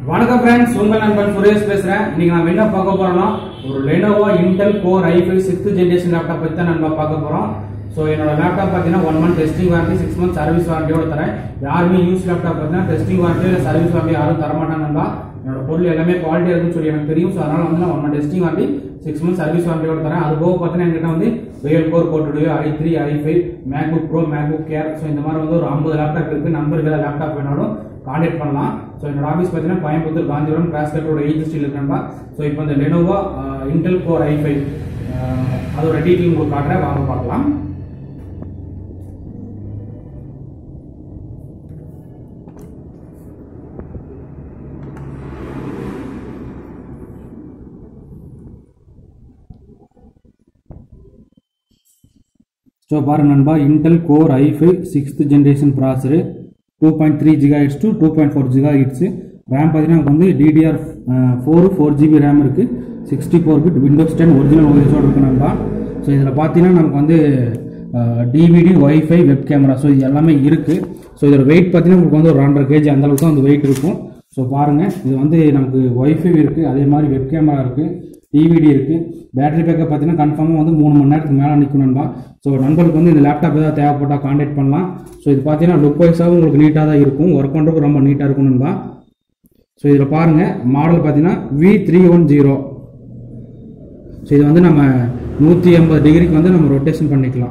வணக்கம் ஃப்ரெண்ட்ஸ் உங்கள் நண்பன் சுரேஷ் பேசுறேன் இன்னைக்கு நம்ம என்ன பார்க்க போறோம்னா ஒரு Lenovo Intel core i five sixth generation laptop பத்தி தான் நம்ம பார்க்க போறோம் ஸோ என்னோட லேப்டாப் பார்த்தீங்கன்னா one month testing warranty six month service வாரண்டியோட தரேன் யாருமே யூஸ் லேப்டாப் பார்த்தீங்கன்னா டெஸ்டிங் வாரண்டி இல்லை சர்வீஸ் வாரண்டி யாரும் தரமாட்டாங்க நண்பா என்னோட பொருள் எல்லாமே குவாலிட்டி இருக்குன்னு சொல்லி எனக்கு தெரியும் ஸோ அதனால வந்து நான் one month testing warranty six month service வாரண்டியோட தரேன் அது போக பார்த்தீங்கன்னா என்கிட்ட வந்து ரியல் கோர் போட்டுடுவே i three i five MacBook Pro MacBook care so இந்த மாதிரி வந்து ஒரு ஐம்பது லேப்டாப் இருக்கு நண்பர்கள் லேப்டாப் வேணாலும் கான்டாக்ட் பண்ணலாம் ஸோ என்னோட ஆஃபீஸ் பார்த்தீங்கன்னா கோயம்புத்தூர் காந்திபுரம் கிராஸ்கட்டோட ஏஜ் ஸ்டீல் இருக்கான்பா ஸோ இப்போ இந்த Lenovo Intel core i five அதோட டீட்டெயில் உங்களுக்கு காட்டுறேன் வாங்க பார்க்கலாம் ஸோ பாருங்க நண்பா Intel core i five sixth generation processor two point three gigahertz to two point four gigahertz RAM பார்த்தீங்கன்னா நமக்கு வந்து DDR four four GB RAM இருக்குது sixty four bit Windows ten original ஓஎஸோடு இருக்கு நண்பா so இதில் பார்த்தீங்கன்னா நமக்கு வந்து DVD wifi web camera so இது எல்லாமே இருக்குது ஸோ இதோட வெயிட் பார்த்தீங்கன்னா உங்களுக்கு வந்து ஒரு ரெண்டரை கேஜி அந்த அளவுக்கு தான் அந்த வெயிட் இருக்கும் ஸோ பாருங்கள் இது வந்து நமக்கு ஒய்ஃபை இருக்குது அதே மாதிரி வெப் கேமரா இருக்குது டிவிடி இருக்குது பேட்டரி பேக்கப் பார்த்தீங்கன்னா கன்ஃபார்மாக வந்து மூணு மணி நேரத்துக்கு மேலே நிற்கணும்பா ஸோ நண்பருக்கு வந்து இந்த லேப்டாப் ஏதாவது தேவைப்பட்டால் காண்டாக்ட் பண்ணலாம் ஸோ இது பார்த்தீங்கன்னா லுக் வைஸாகவும் உங்களுக்கு நீட்டாக தான் இருக்கும் ஒர்க் பண்ணுறதுக்கு ரொம்ப நீட்டாக இருக்கணும்பா ஸோ இதில் பாருங்கள் மாடல் பார்த்தீங்கன்னா V three one zero so இது வந்து நம்ம நூற்றி எண்பது டிகிரிக்கு வந்து நம்ம ரொட்டேஷன் பண்ணிக்கலாம்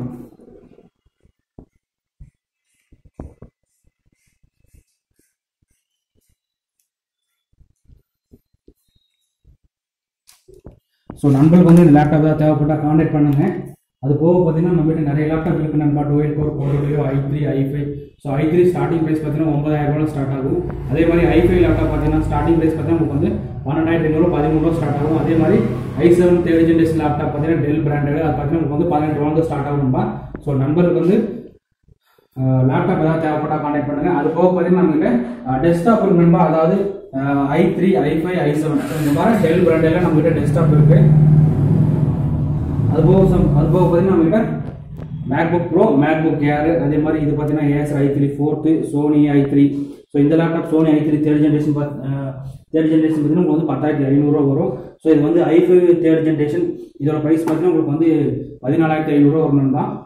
ஸோ நண்பர்களுக்கு வந்து இந்த லேப்டாப் ஏதாவது தேவைப்பட்டால் காண்டாக்ட் பண்ணுங்க அது போக பார்த்தீங்கன்னா நம்மகிட்ட நிறைய லேப்டாப் இருக்கு நண்பா dual core portfolio i three i five so i three starting price பார்த்தீங்கன்னா ஒன்பதாயிரம் ரூபாய் ஸ்டார்ட் ஆகும் அதே மாதிரி ஐ ஃபைவ் லேப்டாப் பார்த்தீங்கன்னா ஸ்டார்டிங் ப்ரைஸ் பார்த்தீங்கன்னா உங்களுக்கு வந்து பன்னெண்டாயிரத்தி ஐநூறு பதிமூணு ரூபா ஸ்டார்ட் ஆகும் அதே மாதிரி i seven third generation laptop பார்த்தீங்கன்னா டெல் பிராண்டட் அது பார்த்தீங்கன்னா உங்களுக்கு வந்து பதினெட்டு ரூபா ஸ்டார்ட் ஆகும்பா ஸோ நண்பருக்கு வந்து லேப்டாப் ஏதாவது தேவைப்பட்டா காண்டாக்ட் பண்ணுங்க அது போக பார்த்தீங்கன்னா நம்மகிட்ட டெஸ்க்டாப் இருக்கு நண்பா அதாவது i three i five i seven இந்த மாதிரி டெல் பிராண்டில் நம்மகிட்ட டெஸ்க்டாப் இருக்கு அது போக சம் அது போக பார்த்தீங்கன்னா நம்மகிட்ட மேக்புக் ப்ரோ மேக்புக் ஏர் அதே மாதிரி இது பார்த்தீங்கன்னா Acer i three fourth Sony i three so இந்த laptop Sony i three third generation third generation பார்த்தீங்கன்னா உங்களுக்கு வந்து பத்தாயிரத்தி ஐநூறுரூவா வரும் ஸோ இது வந்து ஐ ஃபைவ் தேர்ட் ஜென்ரேஷன் இதோட ப்ரைஸ் பார்த்தீங்கன்னா உங்களுக்கு வந்து பதினாலாயிரத்தி ஐநூறுரூவா வரணும் தான்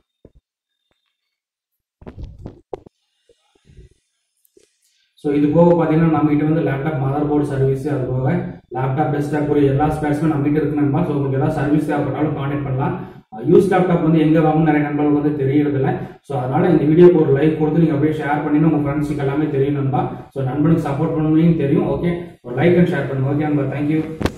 ஸோ இது போக பார்த்தீங்கன்னா நம்ம கிட்ட வந்து லேப்டாப் மதர் போர்டு சர்வீஸ் அது போக லேப்டாப் டெஸ்க்டாப் கூட எல்லா ஸ்பேர்ஸுமே நம்ம கிட்ட இருக்கு நண்பா ஸோ உங்களுக்கு ஏதாவது சர்வீஸ் தேவைப்பட்டாலும் காண்டாக்ட் பண்ணலாம் யூஸ் லேப்டாப் வந்து எங்க வாங்கணும் நிறைய நண்பர்களுக்கு வந்து தெரியறதில்ல ஸோ அதனால இந்த வீடியோக்கு ஒரு லைக் கொடுத்து நீங்க அப்படியே ஷேர் பண்ணி உங்க ஃப்ரெண்ட்ஸுக்கு எல்லாமே தெரியும் நண்பா ஸோ நண்பனுக்கு சப்போர்ட் பண்ணணும் தெரியும் ஓகே ஒரு லைக் அண்ட் ஷேர் பண்ணுங்க ஓகே நண்பா தேங்க்யூ